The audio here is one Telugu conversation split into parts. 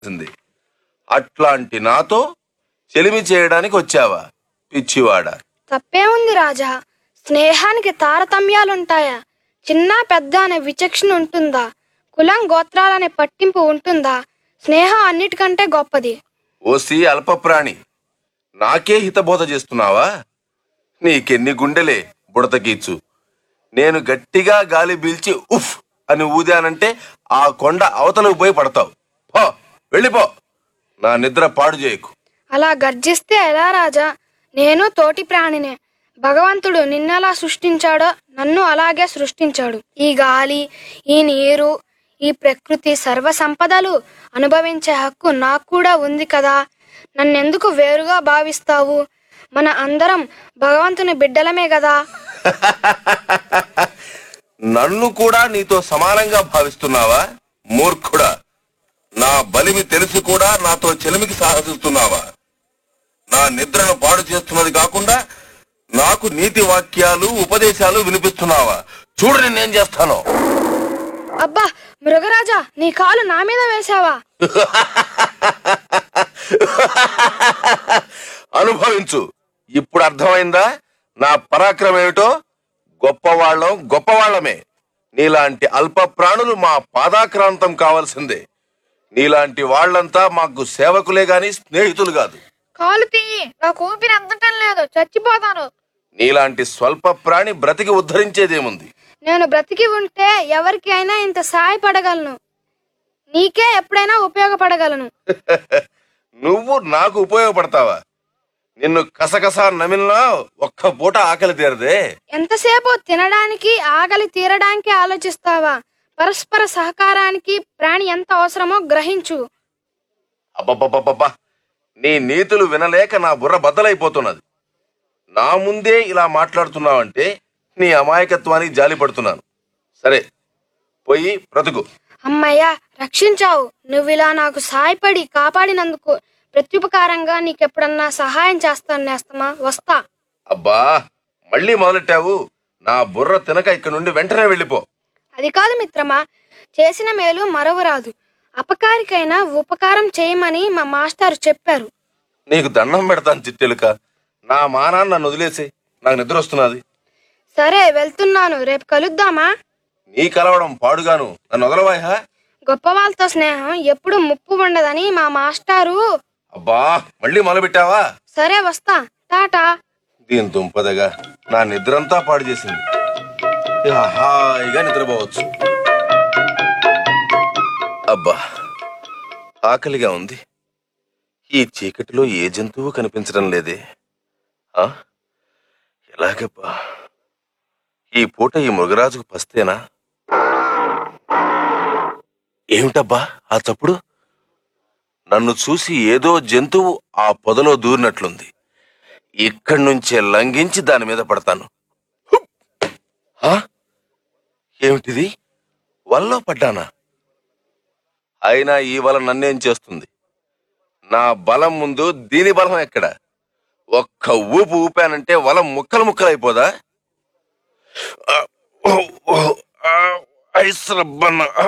ఉంది అట్లాంటి నాతో చెలిమి చేయడానికి వచ్చావా పిచ్చివాడా తప్పేముంది రాజా స్నేహానికి తారతమ్యాలుంటాయా చిన్న పెద్ద అనే విచక్షణ ఉంటుందా కులం గోత్రాలనే పట్టింపు ఉంటుందా స్నేహం అన్నిటికంటే గొప్పది ఓసి అల్పప్రాణి నాకే హితబోధ చేస్తున్నావా నీకెన్ని గుండెలే బుడతకీచు నేను గట్టిగా గాలి పీల్చి ఉఫ్ అని ఊదానంటే ఆ కొండ అవతలకు పోయి పడతావు పో వెళ్ళిపో నా నిద్ర పాడు చేయకు అలా గర్జిస్తే ఎలా రాజా నేను తోటి ప్రాణినే భగవంతుడు నిన్నెలా సృష్టించాడో నన్ను అలాగే సృష్టించాడు ఈ గాలి ఈ నీరు ఈ ప్రకృతి సర్వ సంపదలు అనుభవించే హక్కు నాకు కూడా ఉంది కదా నన్నెందుకు వేరుగా భావిస్తావు మన అందరం భగవంతుని బిడ్డలమే కదా నన్ను కూడా నీతో సమానంగా భావిస్తున్నావా మూర్ఖుడా నా బలిమి తెలిసి కూడా నాతో చెలిమికి సాహసిస్తున్నావా నా నిద్రను పాడు చేస్తున్నది కాకుండా నాకు నీతి వాక్యాలు ఉపదేశాలు వినిపిస్తున్నావా చూడు నేనేం చేస్తానో అబ్బా మృగరాజా నీ కాలు నా మీద వేశావా అనుభవించు ఇప్పుడు అర్థమైందా నా పరాక్రమం ఏమిటో గొప్పవాళ్ళం గొప్పవాళ్ళమే నీలాంటి అల్ప ప్రాణులు మా పాదాక్రాంతం కావాల్సిందే నీలాంటి వాళ్ళంతా మాకు సేవకులే గాని స్నేహితులు కాదు కాలు తీయి నాకు ఊపిరి అందటం లేదు చచ్చిపోతాను నీలాంటి స్వల్ప ప్రాణి బ్రతికి ఉద్ధరించేదేముంది నేను బ్రతికి ఉంటే ఎవరికి అయినా ఇంత సహాయపడగలను నీకే ఎప్పుడైనా ఉపయోగపడగలను నువ్వు నాకు ఉపయోగపడతావా నిన్ను కసకస నమిలినా ఒక్క పూట ఆకలి తీరదే ఎంతసేపు తినడానికి ఆకలి తీరడానికి ఆలోచిస్తావా పరస్పర సహకారానికి ప్రాణి ఎంత అవసరమో గ్రహించు అబ్బబ్బబ్బబ్బా నీ నీతులు వినలేక నా బుర్ర బద్దలైపోతున్నది నా ముందే ఇలా మాట్లాడుతున్నావంటే నీ అమాయకత్వానికి జాలి పడుతున్నాను సరే పోయి బ్రతుకు అమ్మయ్యా రక్షించావు నువ్వు ఇలా నాకు సహాయపడి కాపాడినందుకు ప్రత్యుపకారంగా నీకెప్పుడన్నా సహాయం చేస్తాను నేస్తమా వస్తా అబ్బా మళ్ళీ మొదలెట్టావు నా బుర్ర తినక ఇక్కడి నుండి వెంటనే వెళ్ళిపో అది కాదు మిత్రమా చేసిన మేలు మరవరాదు అపకారికైనా ఉపకారం చేయమని మా మాస్టారు చెప్పారు నీకు దండం పెడతాను చిట్టెలుక నా మానాన్ని నన్ను వదిలేసి నాకు నిద్ర వస్తున్నది సరే వెళ్తున్నాను రేపు కలుద్దామా నీ కలవడం పాడుగాను నన్ను వదలవాయా గొప్ప వాళ్ళతో స్నేహం ఎప్పుడు ముప్పు ఉండదని మా మాస్టారు అబ్బా మళ్ళీ మొదలుపెట్టావా సరే వస్తా టాటా దీని దుంపదగా నా నిద్రంతా పాడు చేసింది ఇక హాయిగా నిద్రపోవచ్చు అబ్బా ఆకలిగా ఉంది ఈ చీకటిలో ఏ జంతువు కనిపించడం లేదే ఆ ఎలాగబ్బా ఈ పూట ఈ మృగరాజుకు పస్తేనా ఏమిటబ్బా ఆ చప్పుడు నన్ను చూసి ఏదో జంతువు ఆ పొదలో దూరినట్లుంది ఇక్కడి నుంచే లంఘించి దాని మీద పడతాను హుప్! ఆ? ఏమిటిది వల్లో పడ్డానా అయినా ఈ వల నన్నేం చేస్తుంది నా బలం ముందు దీని బలం ఎక్కడ ఒక్క ఊపు ఊపానంటే వల ముక్కలు ముక్కలైపోదా ఆ, ఓ, ఓ, ఆ, ఐస్ రబ్బన్న. ఆ.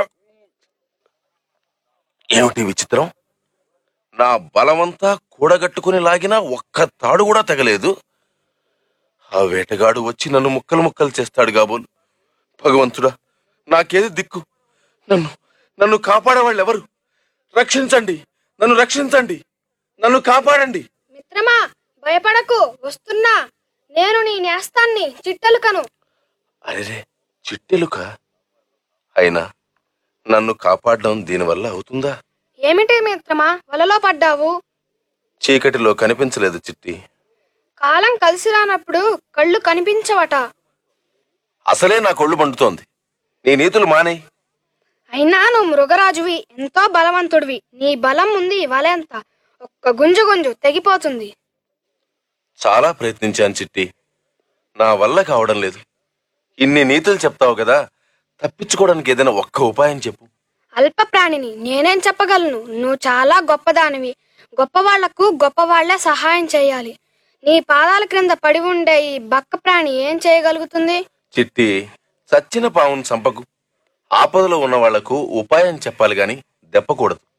ఏమిటి విచిత్రం నా బలమంతా కూడగట్టుకుని లాగినా ఒక్క తాడు కూడా తగలేదు ఆ వేటగాడు వచ్చి నన్ను ముక్కలు ముక్కలు చేస్తాడు కాబోలు భగవంతుడా నాకేది దిక్కు నన్ను నన్ను కాపాడేవాళ్ళు ఎవరు రక్షించండి నన్ను రక్షించండి నన్ను కాపాడండి మిత్రమా భయపడకు వస్తున్నా నేను నీ నేస్తాన్ని చిట్టలుకను అరే చిట్టెలుక అయినా నన్ను కాపాడడం దీనివల్ల అవుతుందా ఏమిటి మిత్రమా వలలో పడ్డావు చీకటిలో కనిపించలేదు చిట్టి కాలం కలిసి రానప్పుడు కళ్ళు కనిపించవట అసలే నా కొళ్ళు మండుతోంది నీ నీతులు మానేయ్ అయినా నువ్వు మృగరాజువి ఎంతో బలవంతుడివి నీ బలం ఉంది వలెంత ఒక్క గుంజు గుంజు తెగిపోతుంది చాలా ప్రయత్నించాను చిట్టి నా వల్ల కావడం లేదు ఇన్ని నీతులు చెప్తావు కదా తప్పించుకోవడానికి ఏదైనా ఒక్క ఉపాయం చెప్పు అల్ప ప్రాణిని నేనేం చెప్పగలను నువ్వు చాలా గొప్పదానివి గొప్పవాళ్లకు గొప్పవాళ్లే సహాయం చేయాలి నీ పాదాల క్రింద పడి ఉండే ఈ బక్క ప్రాణి ఏం చేయగలుగుతుంది చిట్టి చచ్చిన పావును చంపకు ఆపదలో ఉన్న వాళ్లకు ఉపాయం చెప్పాలి గాని దెప్పకూడదు